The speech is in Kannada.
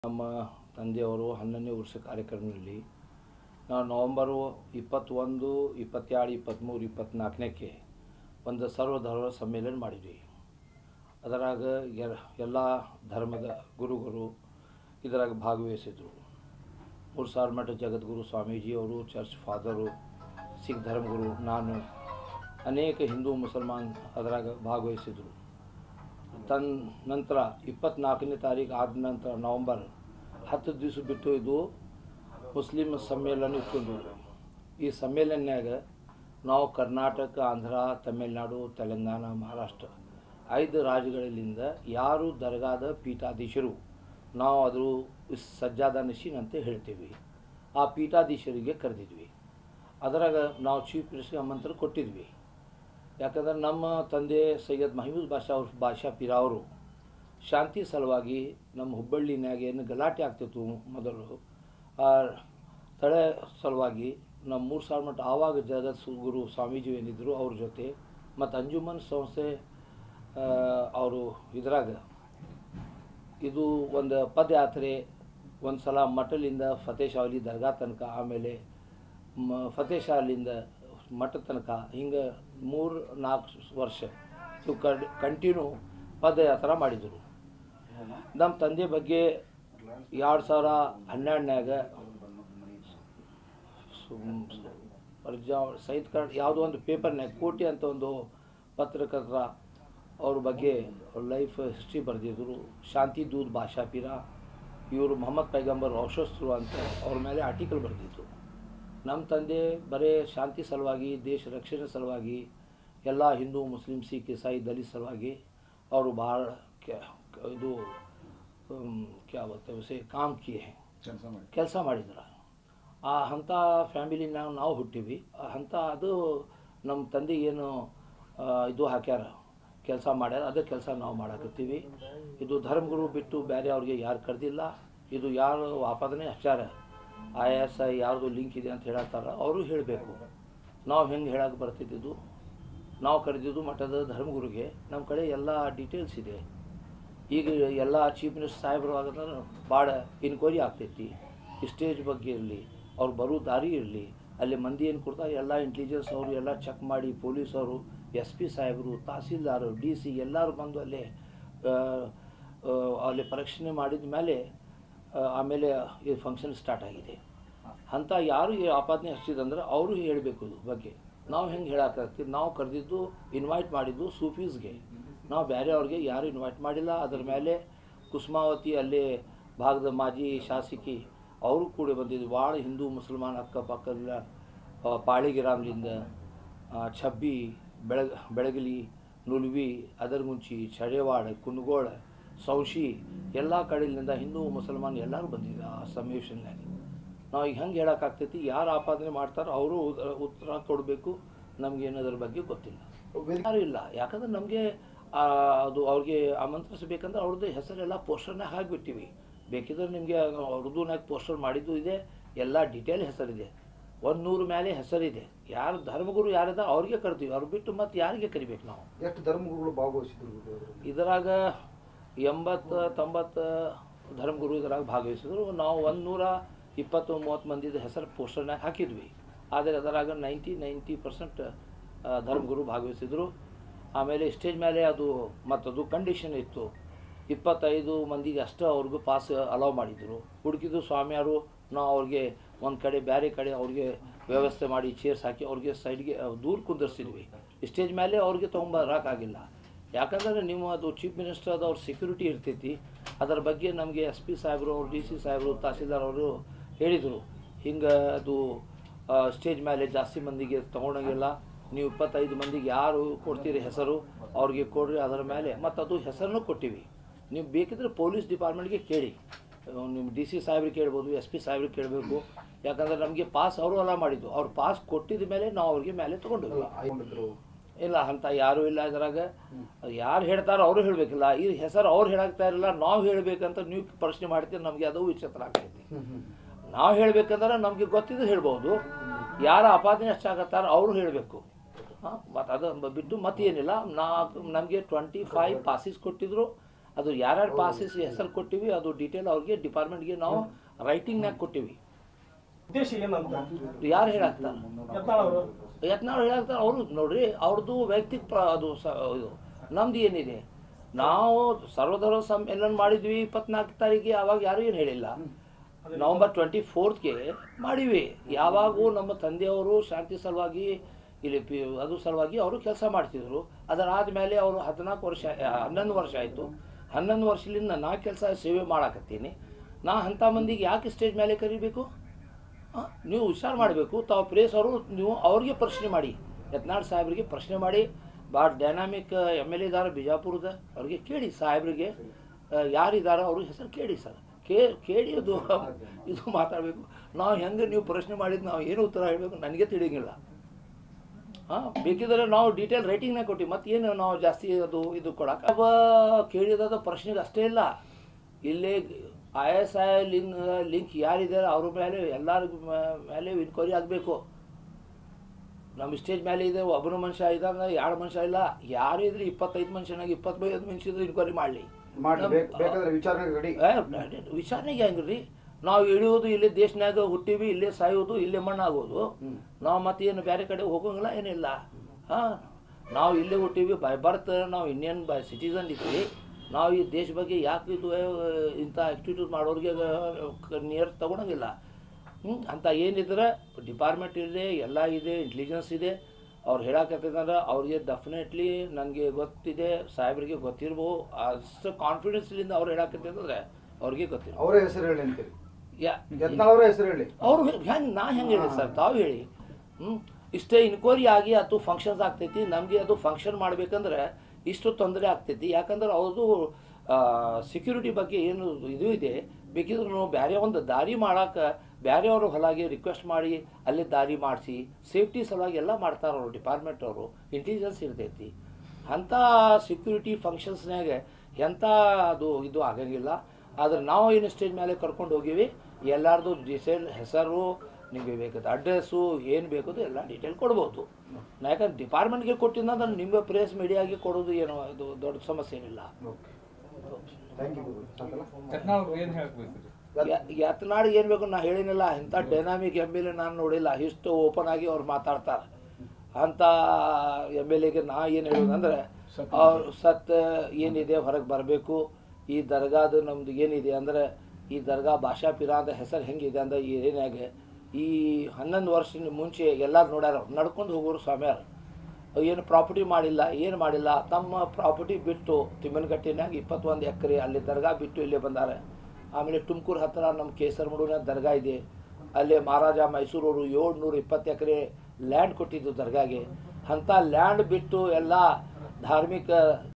ನಮ್ಮ ತಂದೆಯವರು ಹನ್ನೊಂದನೇ ವರ್ಷ ಕಾರ್ಯಕ್ರಮದಲ್ಲಿ ನಾವು ನವಂಬರು ಇಪ್ಪತ್ತೊಂದು ಇಪ್ಪತ್ತೆರಡು ಇಪ್ಪತ್ತ್ಮೂರು ಇಪ್ಪತ್ತ್ನಾಲ್ಕನೇಕ್ಕೆ ಒಂದು ಸರ್ವಧರ್ಮ ಸಮ್ಮೇಳನ ಮಾಡಿದ್ವಿ ಅದರಾಗ ಎಲ್ಲ ಧರ್ಮದ ಗುರುಗಳು ಇದರಾಗ ಭಾಗವಹಿಸಿದರು ಮೂರು ಸಾವಿರ ಮಠ ಜಗದ್ಗುರು ಸ್ವಾಮೀಜಿಯವರು ಚರ್ಚ್ ಫಾದರು ಸಿಖ್ ಧರ್ಮಗುರು ನಾನು ಅನೇಕ ಹಿಂದೂ ಮುಸಲ್ಮಾನ್ ಅದರಾಗ ಭಾಗವಹಿಸಿದರು ತನ್ ನಂತರ ಇಪ್ಪತ್ನಾಲ್ಕನೇ ತಾರೀಕು ಆದ ನಂತರ ನವಂಬರ್ ಹತ್ತು ದಿವಸ ಬಿಟ್ಟು ಇದು ಮುಸ್ಲಿಂ ಸಮ್ಮೇಳನ ಇಟ್ಕೊಂಡು ಈ ಸಮ್ಮೇಳನ್ಯಾಗ ನಾವು ಕರ್ನಾಟಕ ಆಂಧ್ರ ತಮಿಳುನಾಡು ತೆಲಂಗಾಣ ಮಹಾರಾಷ್ಟ್ರ ಐದು ರಾಜ್ಯಗಳಿಂದ ಯಾರು ದರ್ಗಾದ ಪೀಠಾಧೀಶರು ನಾವು ಅದು ಸಜ್ಜಾದ ನಶೀನ್ ಅಂತ ಹೇಳ್ತೀವಿ ಆ ಪೀಠಾಧೀಶರಿಗೆ ಕರೆದಿದ್ವಿ ಅದರಾಗ ನಾವು ಚೀಫ್ ಮಿನಿಸ್ಟರ್ಗೆ ಆಮಂತ್ರಣ ಕೊಟ್ಟಿದ್ವಿ ಯಾಕಂದ್ರೆ ನಮ್ಮ ತಂದೆ ಸೈಯದ್ ಮಹಮೂದ್ ಬಾಷಾ ಅವ್ರ ಬಾಷಾ ಪೀರ ಅವರು ಶಾಂತಿ ಸಲುವಾಗಿ ನಮ್ಮ ಹುಬ್ಬಳ್ಳಿನಾಗ ಏನು ಗಲಾಟೆ ಆಗ್ತಿತ್ತು ಮೊದಲು ಆ ತಡೆ ಸಲುವಾಗಿ ನಮ್ಮ ಮೂರು ಸಾವಿರ ಮಟ್ಟ ಆವಾಗ ಜಗತ್ ಗುರು ಸ್ವಾಮೀಜಿ ಏನಿದ್ರು ಅವ್ರ ಜೊತೆ ಮತ್ತು ಅಂಜುಮನ್ ಸಂಸ್ಥೆ ಅವರು ಇದ್ರಾಗ ಇದು ಒಂದು ಪದಯಾತ್ರೆ ಒಂದು ಸಲ ಮಠಲಿಂದ ಫತೇಶಾವಲಿ ದರ್ಗಾ ತನಕ ಆಮೇಲೆ ಮ ಫತೇಶಾಲಿಂದ ಮಠ ತನಕ ಹಿಂಗೆ ಮೂರು ನಾಲ್ಕು ವರ್ಷ ಇದು ಕಡ್ ಕಂಟಿನ್ಯೂ ಪದಯಾತ್ರೆ ಮಾಡಿದರು ನಮ್ಮ ತಂದೆ ಬಗ್ಗೆ ಎರಡು ಸಾವಿರ ಹನ್ನೆರಡನ್ಯಾಗ ಪ್ರಜಾ ಸಹಿತ ಕನ್ನಡ ಯಾವುದೋ ಒಂದು ಪೇಪರ್ನ್ಯಾಗ ಕೋಟಿ ಅಂತ ಒಂದು ಪತ್ರಕರ್ತರ ಅವ್ರ ಬಗ್ಗೆ ಅವ್ರ ಲೈಫ್ ಹಿಸ್ಟ್ರಿ ಬರೆದಿದ್ರು ಶಾಂತಿ ದೂದ್ ಭಾಷಾ ಪೀರ ಇವರು ಮೊಹಮ್ಮದ್ ಪೈಗಂಬರ್ ವಂಶಸ್ಥರು ಅಂತ ಅವ್ರ ಮೇಲೆ ಆರ್ಟಿಕಲ್ ಬರೆದಿದ್ರು ನಮ್ಮ ತಂದೆ ಬರೇ ಶಾಂತಿ ಸಲುವಾಗಿ ದೇಶ ರಕ್ಷಣೆ ಸಲುವಾಗಿ ಎಲ್ಲ ಹಿಂದೂ ಮುಸ್ಲಿಂ ಸಿಖ್ ಇಸಾಯಿ ದಲಿತ ಸಲುವಾಗಿ ಅವರು ಭಾಳ ಇದು ಕ್ಯಾ ಬೋಲ್ತೆ ಉಸೆ ಕಾಮ್ ಕಿಯೆ ಹೇ ಕೆಲಸ ಮಾಡಿ ಕೆಲಸ ಮಾಡಿದ್ರು ಆ ಅಂಥ ಫ್ಯಾಮಿಲಿನಾಗ ನಾವು ಹುಟ್ಟಿವಿ ಆ ಅಂಥ ಅದು ನಮ್ಮ ತಂದೆಗೆ ಏನು ಆ, ಇದು ಹಾಕ್ಯಾರ ಕೆಲಸ ಮಾಡ್ಯಾರ ಅದೇ ಕೆಲಸ ನಾವು ಮಾಡಕತ್ತೀವಿ ಇದು ಧರ್ಮಗುರು ಬಿಟ್ಟು ಬೇರೆ ಅವ್ರಿಗೆ ಯಾರು ಕರೆದಿಲ್ಲ ಇದು ಯಾರು ಆಪಾದನೆ ಹಚ್ಚಾರ ಐ ಎಸ್ ಐ ಯಾರ್ದು ಲಿಂಕ್ ಇದೆ ಅಂತ ಹೇಳತ್ತಾರ ಅವರು ಹೇಳಬೇಕು ನಾವು ಹೆಂಗೆ ಹೇಳಕ್ಕೆ ಬರ್ತಿದ್ದು ನಾವು ಕರೆದಿದ್ದು ಮಠದ ಧರ್ಮಗುರುಗೆ ನಮ್ಮ ಕಡೆ ಎಲ್ಲ ಡೀಟೇಲ್ಸ್ ಇದೆ ಈಗ ಎಲ್ಲ ಚೀಫ್ ಮಿನಿಸ್ಟರ್ ಸಾಹೇಬರು ಆಗಂದ್ರೆ ಭಾಳ ಇನ್ಕ್ವೈರಿ ಆಗ್ತೈತಿ ಸ್ಟೇಜ್ ಬಗ್ಗೆ ಇರಲಿ ಅವ್ರು ಬರೋ ದಾರಿ ಇರಲಿ ಅಲ್ಲಿ ಮಂದಿ ಏನು ಕೊಡ್ತಾರೆ ಎಲ್ಲ ಇಂಟೆಲಿಜೆನ್ಸ್ ಅವರು ಎಲ್ಲ ಚೆಕ್ ಮಾಡಿ ಪೊಲೀಸವರು ಎಸ್ ಪಿ ಸಾಹೇಬರು ತಹಸೀಲ್ದಾರು ಡಿ ಸಿ ಎಲ್ಲರೂ ಬಂದು ಅಲ್ಲೇ ಆ, ಆ, ಅಲ್ಲಿ ಪರೀಕ್ಷಣೆ ಮಾಡಿದ ಮೇಲೆ ಆ, ಆಮೇಲೆ ಈ ಫಂಕ್ಷನ್ ಸ್ಟಾರ್ಟ್ ಆಗಿದೆ ಅಂಥ ಯಾರು ಈ ಆಪಾದನೆ ಹಚ್ಚಿದಂದ್ರೆ ಅವರು ಹೇಳಬೇಕು ಇದ್ರ ಬಗ್ಗೆ ನಾವು ಹೆಂಗೆ ಹೇಳಕ್ಕಾಗ್ತೀವಿ ನಾವು ಕರೆದಿದ್ದು ಇನ್ವೈಟ್ ಮಾಡಿದ್ದು ಸೂಫೀಸ್ಗೆ ನಾವು ಬೇರೆ ಅವ್ರಿಗೆ ಯಾರು ಇನ್ವೈಟ್ ಮಾಡಿಲ್ಲ ಅದ್ರ ಮೇಲೆ ಕುಸುಮಾವತಿ ಅಲ್ಲೇ ಭಾಗದ ಮಾಜಿ ಶಾಸಕಿ ಅವರು ಕೂಡ ಬಂದಿದ್ದು ಭಾಳ ಹಿಂದೂ ಮುಸಲ್ಮಾನ್ ಅಕ್ಕಪಕ್ಕದ ಆ, ಪಾಳಿಗಿರಾಮ್ಲಿಂದ ಆ, ಛಬ್ಬಿ ಬೆಳಗ ಬೆಳಗಲಿ ನುಲ್ವಿ ಅದರ್ಗುಂಚಿ ಚಡೇವಾಡ ಕುನ್ಗೋಳ ಸೌಶಿ ಎಲ್ಲ ಕಡೆಯಿಂದ ಹಿಂದೂ ಮುಸಲ್ಮಾನ್ ಎಲ್ಲರೂ ಬಂದಿದ್ರು ಆ ಸಮ್ಮೇಳನಾಗ ನಾವು ಈಗ ಹೆಂಗೆ ಹೇಳೋಕ್ಕಾಗ್ತೈತಿ ಯಾರು ಆಪಾದನೆ ಮಾಡ್ತಾರೋ ಅವರು ಉತ್ತರ ಕೊಡಬೇಕು ನಮಗೇನು ಅದ್ರ ಬಗ್ಗೆ ಗೊತ್ತಿಲ್ಲ ಯಾರು ಇಲ್ಲ ಯಾಕಂದ್ರೆ ನಮಗೆ ಅದು ಅವ್ರಿಗೆ ಆಮಂತ್ರಿಸಬೇಕಂದ್ರೆ ಅವ್ರದ್ದು ಹೆಸರೆಲ್ಲ ಪೋಸ್ಟರ್ನಾಗ ಹಾಕಿಬಿಟ್ಟಿವಿ ಬೇಕಿದ್ರೆ ನಿಮಗೆ ಉರ್ದುನಾಗ ಪೋಸ್ಟರ್ ಮಾಡಿದ್ದು ಇದೆ ಎಲ್ಲ ಡೀಟೇಲ್ ಹೆಸರಿದೆ ಒಂದು ನೂರು ಮೇಲೆ ಹೆಸರಿದೆ ಯಾರು ಧರ್ಮಗುರು ಯಾರಿದ ಅವ್ರಿಗೆ ಕರಿತೀವಿ ಅವ್ರು ಬಿಟ್ಟು ಮತ್ತೆ ಯಾರಿಗೆ ಕರಿಬೇಕು ನಾವು ಎಷ್ಟು ಧರ್ಮಗುರುಗಳು ಭಾಗವಹಿಸಿದ್ರು ಇದರಲ್ಲಿ? ಇದರಾಗ ಎಂಬತ್ತು ತೊಂಬತ್ತು ಧರ್ಮಗುರು ಇದರಾಗ ಭಾಗವಹಿಸಿದ್ರು ನಾವು ಒಂದು ನೂರ ಇಪ್ಪತ್ತು ಮೂವತ್ತು ಮಂದಿದ ಹೆಸರು ಪೋಸ್ಟರ್ನಾಗ ಹಾಕಿದ್ವಿ ಆದರೆ ಅದರಾಗ ನೈಂಟಿ ನೈಂಟಿ ಪರ್ಸೆಂಟ್ ಧರ್ಮಗುರು ಭಾಗವಹಿಸಿದ್ರು ಆಮೇಲೆ ಸ್ಟೇಜ್ ಮೇಲೆ ಅದು ಮತ್ತದು ಕಂಡೀಷನ್ ಇತ್ತು ಇಪ್ಪತ್ತೈದು ಮಂದಿಗೆ ಅಷ್ಟೇ ಅವ್ರಿಗೂ ಪಾಸ್ ಅಲೌ ಮಾಡಿದ್ರು ಹುಡುಕಿದ್ದು ಸ್ವಾಮಿಯಾರು ನಾವು ಅವ್ರಿಗೆ ಒಂದು ಕಡೆ ಬೇರೆ ಕಡೆ ಅವ್ರಿಗೆ ವ್ಯವಸ್ಥೆ ಮಾಡಿ ಚೇರ್ಸ್ ಹಾಕಿ ಅವ್ರಿಗೆ ಸೈಡ್ಗೆ ದೂರ ಕುಂದರ್ಸಿದ್ವಿ ಸ್ಟೇಜ್ ಮೇಲೆ ಅವ್ರಿಗೆ ತೊಗೊಂಬರೋಕ್ಕಾಗಿಲ್ಲ ಯಾಕಂದರೆ ನೀವು ಅದು ಚೀಫ್ ಮಿನಿಸ್ಟರ್ ಅವ್ರ ಸೆಕ್ಯೂರಿಟಿ ಇರ್ತೈತಿ ಅದರ ಬಗ್ಗೆ ನಮಗೆ ಎಸ್ ಪಿ ಸಾಹೇಬರು ಅವ್ರು ಡಿ ಸಿ ಸಾಹೇಬರು ತಹಸೀಲ್ದಾರ್ ಅವರು ಹೇಳಿದರು ಹಿಂಗೆ ಅದು ಸ್ಟೇಜ್ ಮೇಲೆ ಜಾಸ್ತಿ ಮಂದಿಗೆ ತೊಗೊಂಡಂಗಿಲ್ಲ ನೀವು ಇಪ್ಪತ್ತೈದು ಮಂದಿಗೆ ಯಾರು ಕೊಡ್ತೀರಿ ಹೆಸರು ಅವ್ರಿಗೆ ಕೊಡ್ರಿ ಅದರ ಮೇಲೆ ಮತ್ತು ಅದು ಹೆಸರನ್ನು ಕೊಟ್ಟಿವಿ ನೀವು ಬೇಕಿದ್ರೆ ಪೊಲೀಸ್ ಡಿಪಾರ್ಟ್ಮೆಂಟ್ಗೆ ಕೇಳಿ ಅಹ್ ನಿಮ್ಮ ಡಿ ಸಿ ಸಾಹೇಬ್ರಿಗೆ ಕೇಳ್ಬೋದು ಎಸ್ ಪಿ ಸಾಹೇಬ್ರಿಗೆ ಕೇಳಬೇಕು ಯಾಕಂದ್ರೆ ನಮಗೆ ಪಾಸ್ ಅವರು ಅಲ್ಲ ಮಾಡಿದ್ದು ಅವ್ರು ಪಾಸ್ ಕೊಟ್ಟಿದ ಮೇಲೆ ನಾವು ಅವ್ರಿಗೆ ಮೇಲೆ ತೊಗೊಂಡಿದ್ವಿ ಆಯ್ಕೊಂಡಿದ್ರು ಇಲ್ಲ ಅಂತ ಯಾರೂ ಇಲ್ಲ ಇದ್ರಾಗ ಯಾರು ಹೇಳ್ತಾರೋ ಅವರು ಹೇಳಬೇಕಿಲ್ಲ ಈ ಹೆಸರು ಅವ್ರು ಹೇಳಾಗ್ತಾ ಇರಲಿಲ್ಲ ನಾವು ಹೇಳಬೇಕಂತ ನೀವು ಪ್ರಶ್ನೆ ಮಾಡ್ತೀರಿ ನಮಗೆ ಅದು ವಿಚಿತ್ರ ಆಗ್ತೈತಿ ನಾವು ಹೇಳ್ಬೇಕಂದ್ರೆ ನಮಗೆ ಗೊತ್ತಿದ್ದು ಹೇಳ್ಬೋದು ಯಾರು ಅಪಾದನೆ ಹೆಚ್ಚಾಗತ್ತಾರ ಅವರು ಹೇಳಬೇಕು ಮತ್ತು ಅದು ಬಿಟ್ಟು ಮತ್ತೇನಿಲ್ಲ ನಾ ನಮಗೆ ಟ್ವೆಂಟಿ ಫೈವ್ ಪಾಸಿಸ್ ಕೊಟ್ಟಿದ್ರು ಅದು ಯಾರ್ಯಾರು ಪಾಸಸ್ ಹೆಸರು ಕೊಟ್ಟಿವಿ ಅದು ಡೀಟೇಲ್ ಅವ್ರಿಗೆ ಡಿಪಾರ್ಟ್ಮೆಂಟ್ಗೆ ನಾವು ರೈಟಿಂಗ್ನಾಗ ಕೊಟ್ಟಿವಿ ಉದ್ದೇಶ ಏನಂತ ಯಾರು ಹೇಳಾಕ್ತಾರ ಯತ್ನಾಳ್ ಅವರು ಯತ್ನಾಳ್ ಹೇಳಾಕ್ತಾರ ಅವರು ನೋಡ್ರಿ ಅವ್ರದ್ದು ವೈಯಕ್ತಿಕ ಪ್ರ ಅದು ಸ ಇದು ನಮ್ದು ಏನಿದೆ ನಾವು ಸರ್ವಧರ್ಮ ಸಮ್ಮೇಳನ ಮಾಡಿದ್ವಿ ಇಪ್ಪತ್ನಾಲ್ಕು ತಾರೀಕಿಗೆ ಅವಾಗ ಯಾರು ಏನು ಹೇಳಿಲ್ಲ ನವಂಬರ್ ಟ್ವೆಂಟಿ ಫೋರ್ತ್ಗೆ ಮಾಡಿವಿ ಯಾವಾಗೂ ನಮ್ಮ ತಂದೆಯವರು ಶಾಂತಿ ಸಲುವಾಗಿ ಇಲ್ಲಿ ಪಿ ಅದು ಸಲುವಾಗಿ ಅವರು ಕೆಲಸ ಮಾಡ್ತಿದ್ರು ಅದರಾದ ಮೇಲೆ ಅವರು ಹದಿನಾಲ್ಕು ವರ್ಷ ಆ, ಹನ್ನೊಂದು ವರ್ಷ ಆಯಿತು ಹನ್ನೊಂದು ವರ್ಷದಿಂದ ನಾ ಕೆಲಸ ಸೇವೆ ಮಾಡಾಕತ್ತೀನಿ ನಾ ಅಂಥ ಮಂದಿಗೆ ಯಾಕೆ ಸ್ಟೇಜ್ ಮೇಲೆ ಕರಿಬೇಕು ಆ, ನೀವು ಹುಷಾರು ಮಾಡಬೇಕು ತಾವು ಪ್ರೇಸ್ ಅವರು ನೀವು ಅವ್ರಿಗೆ ಪ್ರಶ್ನೆ ಮಾಡಿ ಯತ್ನಾಳ್ ಸಾಹೇಬ್ರಿಗೆ ಪ್ರಶ್ನೆ ಮಾಡಿ ಭಾಳ ಡೈನಾಮಿಕ್ ಎಮ್ ಎಲ್ ಇದ್ದಾರೆ ಬಿಜಾಪುರದ ಅವ್ರಿಗೆ ಕೇಳಿ ಸಾಹೇಬ್ರಿಗೆ ಆ, ಯಾರಿದ್ದಾರೆ ಅವ್ರ ಹೆಸರು ಕೇಳಿ ಸರ್ ಕೇ ಕೇಳಿ ಅದು ಇದು ಮಾತಾಡಬೇಕು ನಾವು ಹೆಂಗೆ ನೀವು ಪ್ರಶ್ನೆ ಮಾಡಿದ್ದು ನಾವು ಏನು ಉತ್ತರ ಹೇಳಬೇಕು ನನಗೆ ತಿಳಿಯಂಗಿಲ್ಲ ಹಾಂ ಬೇಕಿದ್ರೆ ನಾವು ಡೀಟೇಲ್ ರೈಟಿಂಗ್ನಾಗ ಕೊಟ್ಟಿವಿ ಮತ್ತೇನು ನಾವು ಜಾಸ್ತಿ ಅದು ಇದು ಕೊಡಕ್ಕೆ ಅವ ಕೇಳಿದ ಪ್ರಶ್ನೆಗೆ ಅಷ್ಟೇ ಇಲ್ಲ ಇಲ್ಲೇ I S I link link ಯಾರಿದ್ದಾರೆ ಅವ್ರ ಮೇಲೆ ಎಲ್ಲರ ಮೇಲೆ ಇನ್ಕ್ವೈರಿ ಆಗಬೇಕು ನಮ್ಮ ಸ್ಟೇಜ್ ಮೇಲೆ ಇದೆ ಒಬ್ಬನ ಮನುಷ್ಯ ಇದ್ದಾಗ ಎರಡು ಮನುಷ್ಯ ಇಲ್ಲ ಯಾರು ಇದ್ರೆ ಇಪ್ಪತ್ತೈದು ಮನುಷ್ಯನಾಗ ಇಪ್ಪತ್ತೈದು ಮನುಷ್ಯ ಇದ್ರೆ ಇನ್ಕ್ವೈರಿ ಮಾಡಲಿ ಮಾಡಿ ಬೇಕ್- ಬೇಕಾದ್ರೆ ವಿಚಾರಣೆ ರೆಡಿ ವಿಚಾರಣೆಗೆ ಹೆಂಗ್ರಿ ನಾವು ಇಳಿಯೋದು ಇಲ್ಲೇ ದೇಶನಾಗ ಹುಟ್ಟಿವಿ ಇಲ್ಲೇ ಸಾಯೋದು ಇಲ್ಲೇ ಮಣ್ಣಾಗೋದು ನಾವು ಮತ್ತೇನು ಬೇರೆ ಕಡೆ ಹೋಗೋಂಗಿಲ್ಲ ಏನಿಲ್ಲ ಹಾಂ ನಾವು ಇಲ್ಲೇ ಹುಟ್ಟಿವಿ ಬೈ ಬರ್ತ್ ನಾವು ಇಂಡಿಯನ್ ಬೈ ಸಿಟಿಸನ್ ಇದ್ವಿ ನಾವು ಈ ದೇಶ ಬಗ್ಗೆ ಯಾಕೆ ಇದು ಆ, ಇಂಥ ಆ್ಯಕ್ಟಿವಿಟೀಸ್ ಮಾಡೋರಿಗೆ ನಿಯರ್ ತಗೊಳಂಗಿಲ್ಲ ಹ್ಞೂ ಅಂತ ಏನಿದ್ರೆ ಡಿಪಾರ್ಟ್ಮೆಂಟ್ ಇದೆ ಎಲ್ಲ ಇದೆ ಇಂಟೆಲಿಜೆನ್ಸ್ ಇದೆ ಅವ್ರು ಹೇಳಕತ್ತಿದ್ದಾರೆ ಅವ್ರಿಗೆ ಡೆಫಿನೆಟ್ಲಿ ನನಗೆ ಗೊತ್ತಿದೆ ಸಾಹೇಬ್ರಿಗೆ ಗೊತ್ತಿರ್ಬೋದು ಅಷ್ಟು ಕಾನ್ಫಿಡೆನ್ಸ್ಲಿಂದ ಅವ್ರು ಹೇಳಕತ್ತಿದ್ರೆ ಅವ್ರಿಗೆ ಗೊತ್ತಿರೋ ಅವರ ಹೆಸರು ಹೇಳಿ ಅಂತೀರಿ ಯಾ ಯತ್ನಾಳ್ ಅವರ ಹೆಸರು ಹೇಳಿ ಅವ್ರು ಹೆಂಗೆ ನಾ ಹೆಂಗೆ ಹೇಳಿ ಸರ್ ತಾವು ಹೇಳಿ ಹ್ಞೂ ಇಷ್ಟೇ ಇನ್ಕ್ವೈರಿ ಆಗಿ ಅದು ಫಂಕ್ಷನ್ಸ್ ಆಗ್ತೈತಿ ನಮಗೆ ಅದು ಫಂಕ್ಷನ್ ಮಾಡ್ಬೇಕಂದ್ರೆ ಇಷ್ಟು ತೊಂದರೆ ಆಗ್ತೈತಿ ಯಾಕಂದ್ರೆ ಅವ್ರದ್ದು ಸೆಕ್ಯೂರಿಟಿ ಬಗ್ಗೆ ಏನು ಇದು ಇದೆ ಬೇಕಿದ್ರೆ ನಾವು ಬೇರೆ ಒಂದು ದಾರಿ ಮಾಡಕ್ಕೆ ಬೇರೆಯವರು ಹೊಲಾಗಿ ರಿಕ್ವೆಸ್ಟ್ ಮಾಡಿ ಅಲ್ಲಿ ದಾರಿ ಮಾಡಿಸಿ ಸೇಫ್ಟಿ ಸಲುವಾಗಿ ಎಲ್ಲ ಮಾಡ್ತಾರೆ ಅವರು ಡಿಪಾರ್ಟ್ಮೆಂಟ್ ಅವರು ಇಂಟೆಲಿಜೆನ್ಸ್ ಇರ್ತೈತಿ ಅಂಥ ಸೆಕ್ಯೂರಿಟಿ ಫಂಕ್ಷನ್ಸ್ನಾಗ ಎಂಥ ಅದು ಇದು ಆಗಂಗಿಲ್ಲ ಆದ್ರೆ ನಾವು ಏನು ಸ್ಟೇಜ್ ಮೇಲೆ ಕರ್ಕೊಂಡು ಹೋಗಿವಿ ಎಲ್ಲರದು ಡಿಟೇಲ್ ಹೆಸರು ನಿಮಗೆ ಬೇಕಾದ ಅಡ್ರೆಸ್ಸು ಏನು ಬೇಕದು ಎಲ್ಲ ಡೀಟೇಲ್ ಕೊಡ್ಬೋದು ನಾ ಯಾಕಂದ್ರೆ ಡಿಪಾರ್ಟ್ಮೆಂಟ್ಗೆ ಕೊಟ್ಟಿದ್ದ ನಿಮ್ಮ ಪ್ರೆಸ್ ಮೀಡಿಯಾಗೆ ಕೊಡೋದು ಏನೋ ಇದು ದೊಡ್ಡ ಸಮಸ್ಯೆ ಏನಿಲ್ಲ ಓಕೆ ಥ್ಯಾಂಕ್ ಯು ಸಾಕಲ್ಲ ಯತ್ನಾಳ್ ಅವ್ರು ಏನ್ ಹೇಳಕ್ ಬಯಸ್ತೀರಿ ಯತ್ನಾಡ್ ಏನು ಬೇಕು ನಾ ಹೇಳಿನಿಲ್ಲ ಇಂಥ ಡೈನಾಮಿಕ್ ಎಮ್ ಎಲ್ ಎ ನಾನು ನೋಡಿಲ್ಲ ಇಷ್ಟು ಓಪನ್ ಆಗಿ ಅವ್ರು ಮಾತಾಡ್ತಾರೆ ಅಂಥ ಎಮ್ ಎಲ್ ಎಗೆ ನಾ ಏನು ಹೇಳೋದಂದ್ರೆ ಅವ್ರು ಸತ್ ಏನಿದೆ ಹೊರಗೆ ಬರಬೇಕು ಈ ದರ್ಗಾದು ನಮ್ದು ಏನಿದೆ ಅಂದರೆ ಈ ದರ್ಗಾ ಭಾಷಾ ಪಿರಾ ಅಂತ ಹೆಸರು ಹೆಂಗಿದೆ ಅಂದ್ರೆ ಈ ಏರಿಯಾಗೆ ಈ ಹನ್ನೊಂದು ವರ್ಷದ ಮುಂಚೆ ಎಲ್ಲರೂ ನೋಡ್ಯಾರ ನಡ್ಕೊಂಡು ಹೋಗೋರು ಸ್ವಾಮಿಯಾರು ಏನು ಪ್ರಾಪರ್ಟಿ ಮಾಡಿಲ್ಲ ಏನು ಮಾಡಿಲ್ಲ ತಮ್ಮ ಪ್ರಾಪರ್ಟಿ ಬಿಟ್ಟು ತಿಮ್ಮನಗಟ್ಟಿನಾಗ ಇಪ್ಪತ್ತೊಂದು ಎಕರೆ ಅಲ್ಲಿ ದರ್ಗಾ ಬಿಟ್ಟು ಇಲ್ಲೇ ಬಂದಾರೆ ಆಮೇಲೆ ತುಮಕೂರು ಹತ್ತಿರ ನಮ್ಮ ಕೇಸರಮುಡುನ ದರ್ಗಾ ಇದೆ ಅಲ್ಲಿ ಮಹಾರಾಜ ಮೈಸೂರವರು ಏಳ್ನೂರ ಇಪ್ಪತ್ತು ಎಕರೆ ಲ್ಯಾಂಡ್ ಕೊಟ್ಟಿದ್ದು ದರ್ಗಾಗೆ ಅಂಥ ಲ್ಯಾಂಡ್ ಬಿಟ್ಟು ಎಲ್ಲ ಧಾರ್ಮಿಕ